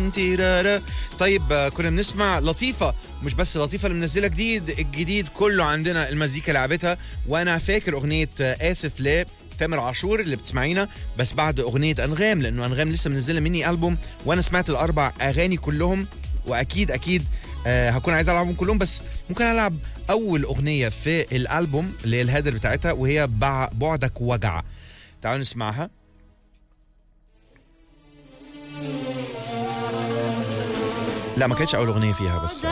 تن تيرارا. طيب آه، كنا بنسمع لطيفه مش بس لطيفه اللي منزله جديد الجديد كله عندنا المزيكا لعبتها وانا فاكر اغنيه آه، اسف ل تامر عاشور اللي بتسمعينا بس بعد اغنيه انغام لانه انغام لسه منزله مني البوم وانا سمعت الاربع اغاني كلهم واكيد اكيد آه هكون عايز العبهم كلهم بس ممكن العب اول اغنيه في الالبوم اللي هي الهيدر بتاعتها وهي بع- بعدك وجع تعالوا نسمعها لا ما كانتش اول اغنيه فيها بس